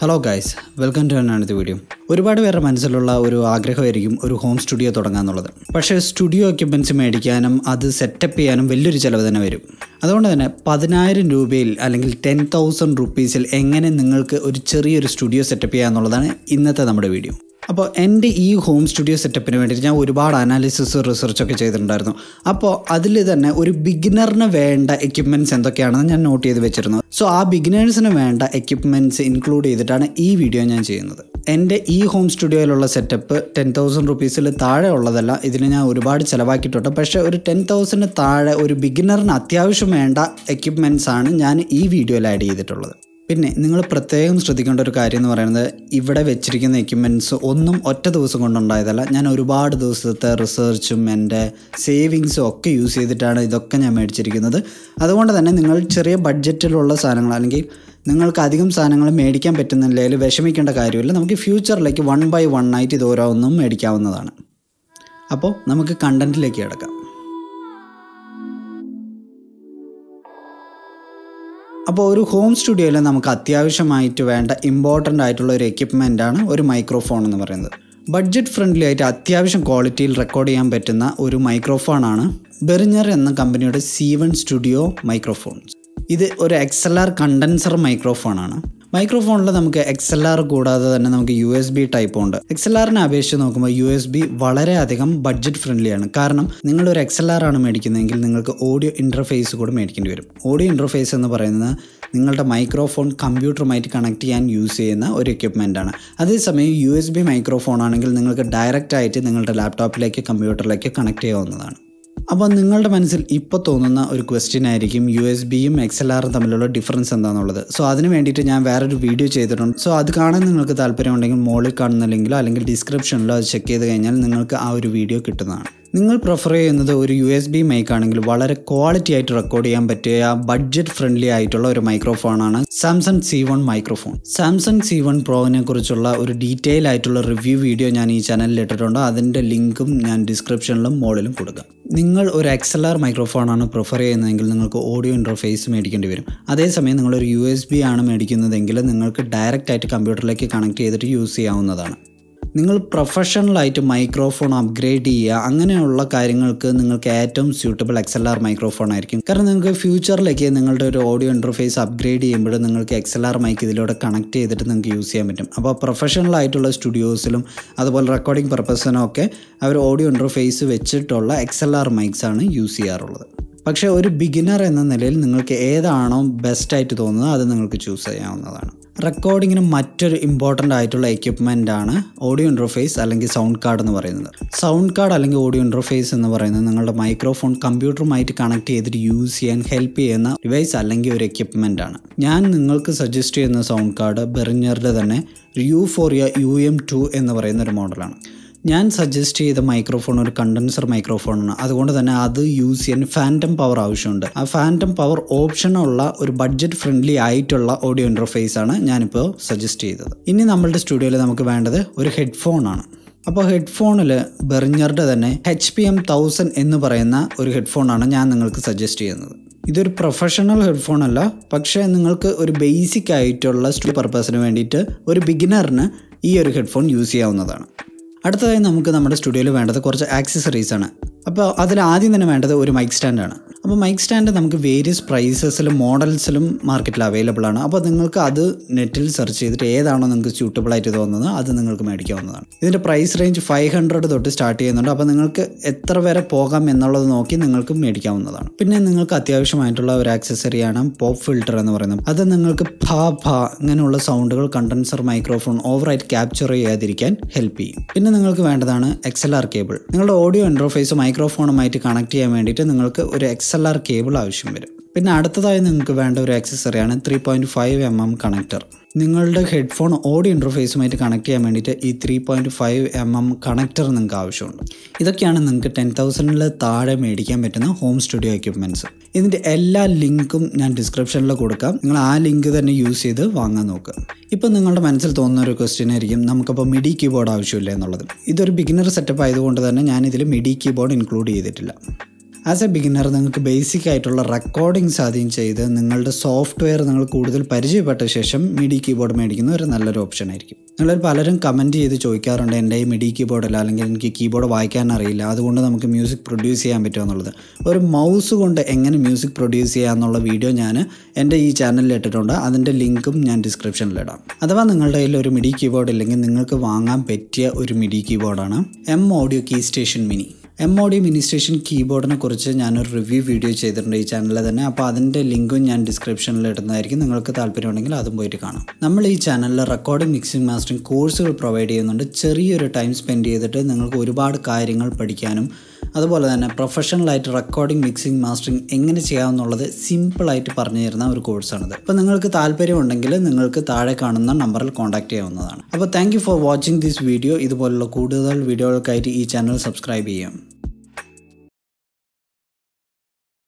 hello guys welcome to അനാണത്തെ video ഒരുപാട് പേരുടെ മനസ്സിലുള്ള ഒരു ആഗ്രഹമായിരിക്കും ഒരു ഹോം സ്റ്റുഡിയോ തുടങ്ങാന്നുള്ളത് പക്ഷേ സ്റ്റുഡിയോ എക്യുപ്മെൻറ്റ്സ് മേടിക്കാനും അത് സെറ്റപ്പ് ചെയ്യാനും വലിയൊരു ചിലവ് തന്നെ വരും അതുകൊണ്ട് തന്നെ പതിനായിരം രൂപയിൽ അല്ലെങ്കിൽ ടെൻ തൗസൻഡ് റുപ്പീസിൽ എങ്ങനെ നിങ്ങൾക്ക് ഒരു ചെറിയൊരു സ്റ്റുഡിയോ സെറ്റപ്പ് ചെയ്യാന്നുള്ളതാണ് ഇന്നത്തെ നമ്മുടെ വീഡിയോ അപ്പോൾ എൻ്റെ ഈ ഹോം സ്റ്റുഡിയോ സെറ്റപ്പിന് വേണ്ടിയിട്ട് ഞാൻ ഒരുപാട് അനാലിസിസ് റിസർച്ചൊക്കെ ചെയ്തിട്ടുണ്ടായിരുന്നു അപ്പോൾ അതിൽ തന്നെ ഒരു ബിഗിനറിന് വേണ്ട എക്യുപ്മെൻറ്റ്സ് എന്തൊക്കെയാണെന്ന് ഞാൻ നോട്ട് ചെയ്ത് വെച്ചിരുന്നു സോ ആ ബിഗിനേഴ്സിന് വേണ്ട എക്യുപ്മെൻറ്റ്സ് ഇൻക്ലൂഡ് ചെയ്തിട്ടാണ് ഈ വീഡിയോ ഞാൻ ചെയ്യുന്നത് എൻ്റെ ഈ ഹോം സ്റ്റുഡിയോയിലുള്ള സെറ്റപ്പ് ടെൻ തൗസൻഡ് റുപ്പീസിൽ താഴെ ഉള്ളതല്ല ഇതിന് ഞാൻ ഒരുപാട് ചിലവാക്കിയിട്ടുണ്ട് പക്ഷേ ഒരു ടെൻ തൗസൻഡിന് താഴെ ഒരു ബിഗിനറിന് അത്യാവശ്യം വേണ്ട എക്യുപ്മെൻറ്റ്സ് ആണ് ഞാൻ ഈ വീഡിയോയിൽ ആഡ് ചെയ്തിട്ടുള്ളത് പിന്നെ നിങ്ങൾ പ്രത്യേകം ശ്രദ്ധിക്കേണ്ട ഒരു കാര്യം എന്ന് പറയുന്നത് ഇവിടെ വെച്ചിരിക്കുന്ന എക്യുപ്മെൻറ്റ്സ് ഒന്നും ഒറ്റ ദിവസം കൊണ്ടുണ്ടായതല്ല ഞാൻ ഒരുപാട് ദിവസത്തെ റിസർച്ചും എൻ്റെ സേവിങ്സും ഒക്കെ യൂസ് ചെയ്തിട്ടാണ് ഇതൊക്കെ ഞാൻ മേടിച്ചിരിക്കുന്നത് അതുകൊണ്ട് തന്നെ നിങ്ങൾ ചെറിയ ബഡ്ജറ്റിലുള്ള സാധനങ്ങൾ അല്ലെങ്കിൽ നിങ്ങൾക്ക് അധികം സാധനങ്ങൾ മേടിക്കാൻ പറ്റുന്നില്ലെങ്കിൽ വിഷമിക്കേണ്ട കാര്യമില്ല നമുക്ക് ഫ്യൂച്ചറിലേക്ക് വൺ ബൈ വൺ ആയിട്ട് ഇത് ഓരോന്നും മേടിക്കാവുന്നതാണ് അപ്പോൾ നമുക്ക് കണ്ടൻറ്റിലേക്ക് കിടക്കാം അപ്പോൾ ഒരു ഹോം സ്റ്റുഡിയോയിൽ നമുക്ക് അത്യാവശ്യമായിട്ട് വേണ്ട ഇമ്പോർട്ടൻ്റ് ആയിട്ടുള്ള ഒരു എക്യുപ്മെൻ്റ് ആണ് ഒരു മൈക്രോഫോൺ എന്ന് പറയുന്നത് ബഡ്ജറ്റ് ഫ്രണ്ട്ലി ആയിട്ട് അത്യാവശ്യം ക്വാളിറ്റിയിൽ റെക്കോർഡ് ചെയ്യാൻ പറ്റുന്ന ഒരു മൈക്രോഫോണാണ് ബെറിഞ്ഞർ എന്ന കമ്പനിയുടെ സി വൺ സ്റ്റുഡിയോ മൈക്രോഫോൺസ് ഇത് ഒരു എക്സ് എൽ ആർ കണ്ടൻസർ മൈക്രോഫോണാണ് മൈക്രോഫോണിൽ നമുക്ക് എക്സ് എൽ ആർ കൂടാതെ തന്നെ നമുക്ക് യു എസ് ബി ടൈപ്പ് ഉണ്ട് എക്സ് എൽ ആറിനെ അപേക്ഷിച്ച് നോക്കുമ്പോൾ യു എസ് ബി വളരെയധികം ബഡ്ജറ്റ് ഫ്രണ്ട്ലിയാണ് കാരണം നിങ്ങൾ ഒരു എക്സ് എൽ ആർ ആണ് മേടിക്കുന്നതെങ്കിൽ നിങ്ങൾക്ക് ഓഡിയോ ഇൻ്റർഫേസ് കൂടെ മേടിക്കേണ്ടി വരും ഓഡിയോ ഇൻ്റർഫേസ് എന്ന് പറയുന്നത് നിങ്ങളുടെ മൈക്രോഫോൺ കമ്പ്യൂട്ടറുമായിട്ട് കണക്ട് ചെയ്യാൻ യൂസ് ചെയ്യുന്ന ഒരു എക്യുപ്മെൻ്റ് ആണ് അതേസമയം യു എസ് ബി മൈക്രോഫോൺ ആണെങ്കിൽ നിങ്ങൾക്ക് ഡയറക്റ്റ് ആയിട്ട് നിങ്ങളുടെ ലാപ്ടോപ്പിലേക്ക് കമ്പ്യൂട്ടറിലേക്ക് കണക്ട് ചെയ്യാവുന്നതാണ് അപ്പോൾ നിങ്ങളുടെ മനസ്സിൽ ഇപ്പോൾ തോന്നുന്ന ഒരു ക്വസ്റ്റ്യൻ ആയിരിക്കും യു എസ് ബിയും എക്സ് എൽ ആറും തമ്മിലുള്ള ഡിഫറൻസ് എന്താണെന്നുള്ളത് സോ അതിന് വേണ്ടിയിട്ട് ഞാൻ വേറൊരു വീഡിയോ ചെയ്തിട്ടുണ്ട് സോ അത് കാണാൻ നിങ്ങൾക്ക് താല്പര്യമുണ്ടെങ്കിൽ മുകളിൽ കാണുന്ന ലിങ്കിലോ അല്ലെങ്കിൽ ഡിസ്ക്രിപ്ഷനിലോ അത് ചെക്ക് ചെയ്ത് കഴിഞ്ഞാൽ നിങ്ങൾക്ക് ആ ഒരു വീഡിയോ കിട്ടുന്നതാണ് നിങ്ങൾ പ്രിഫർ ചെയ്യുന്നത് ഒരു യു എസ് ബി മൈക്ക് ആണെങ്കിൽ വളരെ ക്വാളിറ്റി ആയിട്ട് റെക്കോർഡ് ചെയ്യാൻ പറ്റിയ ബഡ്ജറ്റ് ഫ്രണ്ട്ലി ആയിട്ടുള്ള ഒരു മൈക്രോഫോണാണ് Samsung C one microphone Samsung C one പ്രോവിനെ കുറിച്ചുള്ള ഒരു ഡീറ്റെയിൽ ആയിട്ടുള്ള റിവ്യൂ വീഡിയോ ഞാൻ ഈ ചാനലിൽ ഇട്ടിട്ടുണ്ട് അതിൻ്റെ ലിങ്കും ഞാൻ ഡിസ്ക്രിപ്ഷനിലും മോളിലും കൊടുക്കാം നിങ്ങൾ ഒരു എക്സ് എൽ ആർ മൈക്രോഫോണാണ് പ്രിഫർ ചെയ്യുന്നതെങ്കിൽ നിങ്ങൾക്ക് ഓഡിയോ ഇൻ്റർഫേസ് മേടിക്കേണ്ടി വരും അതേസമയം നിങ്ങളൊരു യു എസ് ബി ആണ് മേടിക്കുന്നതെങ്കിൽ നിങ്ങൾക്ക് ഡയറക്റ്റ് ആയിട്ട് കമ്പ്യൂട്ടറിലേക്ക് കണക്ട് ചെയ്തിട്ട് യൂസ് ചെയ്യാവുന്നതാണ് നിങ്ങൾ പ്രൊഫഷണലായിട്ട് മൈക്രോഫോൺ അപ്ഗ്രേഡ് ചെയ്യുക അങ്ങനെയുള്ള കാര്യങ്ങൾക്ക് നിങ്ങൾക്ക് ഏറ്റവും suitable X L R microphone ആയിരിക്കും കാരണം നിങ്ങൾക്ക് ഫ്യൂച്ചറിലേക്ക് നിങ്ങളുടെ ഒരു ഓഡിയോ ഇൻ്റർഫേസ് അപ്ഗ്രേഡ് ചെയ്യുമ്പോൾ നിങ്ങൾക്ക് എക്സ് എൽ ആർ മൈക്ക് ഇതിലൂടെ കണക്ട് ചെയ്തിട്ട് നിങ്ങൾക്ക് യൂസ് ചെയ്യാൻ പറ്റും അപ്പോൾ പ്രൊഫഷണൽ ആയിട്ടുള്ള സ്റ്റുഡിയോസിലും അതുപോലെ റെക്കോർഡിംഗ് പർപ്പസിനും ഒക്കെ അവർ ഓഡിയോ ഇൻ്റർഫേസ് വെച്ചിട്ടുള്ള എക്സ് എൽ ആർ മൈക്സ് ആണ് യൂസ് ചെയ്യാറുള്ളത് പക്ഷേ ഒരു ബിഗിനർ എന്ന നിലയിൽ നിങ്ങൾക്ക് ഏതാണോ ബെസ്റ്റ് ആയിട്ട് തോന്നുന്നത് അത് നിങ്ങൾക്ക് ചൂസ് ചെയ്യാവുന്നതാണ് റെക്കോർഡിങ്ങിന് മറ്റൊരു ഇമ്പോർട്ടൻ്റ് ആയിട്ടുള്ള എക്യുപ്മെൻ്റ് ആണ് ഓഡിയോ ഇൻ്റർഫേസ് അല്ലെങ്കിൽ സൗണ്ട് കാർഡ് എന്ന് പറയുന്നത് സൗണ്ട് കാർഡ് അല്ലെങ്കിൽ ഓഡിയോ ഇൻ്റർഫേസ് എന്ന് പറയുന്നത് നിങ്ങളുടെ മൈക്രോഫോൺ കമ്പ്യൂട്ടറുമായിട്ട് കണക്ട് ചെയ്തിട്ട് യൂസ് ചെയ്യാൻ ഹെൽപ്പ് ചെയ്യുന്ന ഡിവൈസ് അല്ലെങ്കിൽ ഒരു എക്യുപ്മെൻ്റ് ആണ് ഞാൻ നിങ്ങൾക്ക് സജസ്റ്റ് ചെയ്യുന്ന സൗണ്ട് കാർഡ് ബെറിഞ്ഞറുടെ തന്നെ uphoria U M two എന്ന് പറയുന്ന ഒരു മോഡലാണ് ഞാൻ സജസ്റ്റ് ചെയ്ത മൈക്രോഫോൺ ഒരു കണ്ടൻസർ മൈക്രോഫോണാണ് അതുകൊണ്ട് തന്നെ അത് യൂസ് ചെയ്യാൻ ഫാൻറ്റം പവർ ആവശ്യമുണ്ട് ആ ഫാൻറ്റം പവർ ഓപ്ഷനുള്ള ഒരു ബഡ്ജറ്റ് ഫ്രണ്ട്ലി ആയിട്ടുള്ള ഓഡിയോ ഇൻ്റർഫേസ് ആണ് ഞാനിപ്പോൾ സജസ്റ്റ് ചെയ്തത് ഇനി നമ്മളുടെ സ്റ്റുഡിയോയിൽ നമുക്ക് വേണ്ടത് ഒരു ഹെഡ്ഫോൺ ആണ് അപ്പോൾ ഹെഡ്ഫോണിൽ ബെറിഞ്ഞറുടെ തന്നെ എച്ച് പി എം തൗസൻഡ് എന്ന് പറയുന്ന ഒരു ഹെഡ്ഫോണാണ് ഞാൻ നിങ്ങൾക്ക് സജസ്റ്റ് ചെയ്യുന്നത് ഇതൊരു പ്രൊഫഷണൽ ഹെഡ്ഫോൺ അല്ല പക്ഷേ നിങ്ങൾക്ക് ഒരു ബേസിക് ആയിട്ടുള്ള സ്റ്റുഡിയോ പർപ്പസിന് വേണ്ടിയിട്ട് ഒരു ബിഗിനറിന് ഈ ഒരു ഹെഡ്ഫോൺ യൂസ് ചെയ്യാവുന്നതാണ് അടുത്തതായി നമുക്ക് നമ്മുടെ സ്റ്റുഡിയോയിൽ വേണ്ടത് കുറച്ച് ആക്സസറീസ് ആണ് അപ്പോൾ അതിൽ ആദ്യം തന്നെ വേണ്ടത് ഒരു മൈക്ക് സ്റ്റാൻഡാണ് അപ്പോൾ മൈക്ക് സ്റ്റാൻഡ് നമുക്ക് വേരിയസ് പ്രൈസസിലും മോഡൽസിലും മാർക്കറ്റിൽ അവൈലബിൾ ആണ് അപ്പോൾ നിങ്ങൾക്ക് അത് നെറ്റിൽ സെർച്ച് ചെയ്തിട്ട് ഏതാണോ നിങ്ങൾക്ക് സ്യൂട്ടബിൾ ആയിട്ട് തോന്നുന്നത് അത് നിങ്ങൾക്ക് മേടിക്കാവുന്നതാണ് ഇതിൻ്റെ പ്രൈസ് റേഞ്ച് ഫൈവ് ഹൺഡ്രഡ് തൊട്ട് സ്റ്റാർട്ട് ചെയ്യുന്നുണ്ട് അപ്പോൾ നിങ്ങൾക്ക് എത്ര വരെ പോകാം എന്നുള്ളത് നോക്കി നിങ്ങൾക്ക് മേടിക്കാവുന്നതാണ് പിന്നെ നിങ്ങൾക്ക് അത്യാവശ്യമായിട്ടുള്ള ഒരു ആക്സസറിയാണ് പോപ്പ് ഫിൽറ്റർ എന്ന് പറയുന്നത് അത് നിങ്ങൾക്ക് ഫ ഫ ഇങ്ങനെയുള്ള സൗണ്ടുകൾ കണ്ടൻസർ മൈക്രോഫോൺ ഓവറായിട്ട് ക്യാപ്ചർ ചെയ്യാതിരിക്കാൻ ഹെൽപ്പ് ചെയ്യും പിന്നെ നിങ്ങൾക്ക് വേണ്ടതാണ് എക്സ് എൽ ആർ കേബിൾ നിങ്ങളുടെ ഓഡിയോ ഇൻ്റർഫേസ് മൈക്രോഫോണുമായിട്ട് കണക്ട് ചെയ്യാൻ വേണ്ടിയിട്ട് നിങ്ങൾക്ക് ഒരു എക്സ് എൽ ആർ കേബിൾ ആവശ്യം വരും പിന്നെ അടുത്തതായി നിങ്ങൾക്ക് വേണ്ട ഒരു ആക്സസറിയാണ് three point five M M connector നിങ്ങളുടെ ഹെഡ്ഫോൺ ഓഡിയോ ഇൻ്റർഫേസുമായിട്ട് കണക്ട് ചെയ്യാൻ വേണ്ടിയിട്ട് ഈ three point five M M connector നിങ്ങൾക്ക് ആവശ്യമുണ്ട് ഇതൊക്കെയാണ് നിങ്ങൾക്ക് ടെൻ തൗസൻഡിൽ താഴെ മേടിക്കാൻ പറ്റുന്ന ഹോം സ്റ്റുഡിയോ എക്യുപ്മെൻറ്റ്സ് ഇതിൻ്റെ എല്ലാ ലിങ്കും ഞാൻ ഡിസ്ക്രിപ്ഷനിൽ കൊടുക്കാം നിങ്ങൾ ആ ലിങ്ക് തന്നെ യൂസ് ചെയ്ത് വാങ്ങാൻ നോക്കുക ഇപ്പം നിങ്ങളുടെ മനസ്സിൽ തോന്നുന്ന ഒരു ക്വസ്റ്റ്യൻ ആയിരിക്കും നമുക്കപ്പോൾ മിഡി കീബോർഡ് ആവശ്യമില്ല എന്നുള്ളത് ഇതൊരു ബിഗിനർ സെറ്റപ്പ് ആയതുകൊണ്ട് തന്നെ ഞാനിതിൽ മിഡി കീബോർഡ് ഇൻക്ലൂഡ് ചെയ്തിട്ടില്ല ആസ് എ ബിഗിനർ നിങ്ങൾക്ക് ബേസിക് ആയിട്ടുള്ള റെക്കോർഡിങ്സ് ആദ്യം ചെയ്ത് നിങ്ങളുടെ സോഫ്റ്റ്വെയർ നിങ്ങൾ കൂടുതൽ പരിചയപ്പെട്ട ശേഷം മിഡി കീബോർഡ് മേടിക്കുന്ന ഒരു നല്ലൊരു ഓപ്ഷൻ ആയിരിക്കും നിങ്ങളിൽ പലരും കമൻറ്റ് ചെയ്ത് ചോദിക്കാറുണ്ട് എൻ്റെ ഈ മിഡി കീബോർഡല്ല അല്ലെങ്കിൽ എനിക്ക് കീബോർഡ് വായിക്കാൻ അറിയില്ല അതുകൊണ്ട് നമുക്ക് മ്യൂസിക് പ്രൊഡ്യൂസ് ചെയ്യാൻ പറ്റുമോ എന്നുള്ളത് ഒരു മൗസ് കൊണ്ട് എങ്ങനെ മ്യൂസിക് പ്രൊഡ്യൂസ് ചെയ്യാമെന്നുള്ള വീഡിയോ ഞാൻ എൻ്റെ ഈ ചാനലിൽ ഇട്ടിട്ടുണ്ട് അതിൻ്റെ ലിങ്കും ഞാൻ ഡിസ്ക്രിപ്ഷനിലിടാം അഥവാ നിങ്ങളുടെ കയ്യിൽ ഒരു മിഡി കീബോർഡ് ഇല്ലെങ്കിൽ നിങ്ങൾക്ക് വാങ്ങാൻ പറ്റിയ ഒരു മിഡി കീബോർഡാണ് M audio key station mini M audio mini station കീബോർഡിനെ കുറിച്ച് ഞാനൊരു റിവ്യൂ വീഡിയോ ചെയ്തിട്ടുണ്ട് ഈ ചാനലിൽ തന്നെ അപ്പോൾ അതിൻ്റെ ലിങ്കും ഞാൻ ഡിസ്ക്രിപ്ഷനിൽ ഇടുന്നതായിരിക്കും നിങ്ങൾക്ക് താല്പര്യമുണ്ടെങ്കിൽ അതും പോയിട്ട് കാണാം നമ്മൾ ഈ ചാനലിൽ റെക്കോർഡിംഗ് മിക്സിംഗ് മാസ്റ്ററിംഗ് കോഴ്സുകൾ പ്രൊവൈഡ് ചെയ്യുന്നുണ്ട് ചെറിയൊരു ടൈം സ്പെൻഡ് ചെയ്തിട്ട് നിങ്ങൾക്ക് ഒരുപാട് കാര്യങ്ങൾ പഠിക്കാനും അതുപോലെ തന്നെ പ്രൊഫഷണലായിട്ട് റെക്കോർഡിംഗ് മിക്സിംഗ് മാസ്റ്ററിംഗ് എങ്ങനെ ചെയ്യാമെന്നുള്ളത് സിമ്പിളായിട്ട് പറഞ്ഞു തരുന്ന ഒരു കോഴ്സാണിത് അപ്പോൾ നിങ്ങൾക്ക് താല്പര്യമുണ്ടെങ്കിൽ നിങ്ങൾക്ക് താഴെ കാണുന്ന നമ്പറിൽ കോൺടാക്ട് ചെയ്യാവുന്നതാണ് അപ്പോൾ thank you for watching this video ഇതുപോലുള്ള കൂടുതൽ വീഡിയോകൾക്കായിട്ട് ഈ ചാനൽ സബ്സ്ക്രൈബ് ചെയ്യാം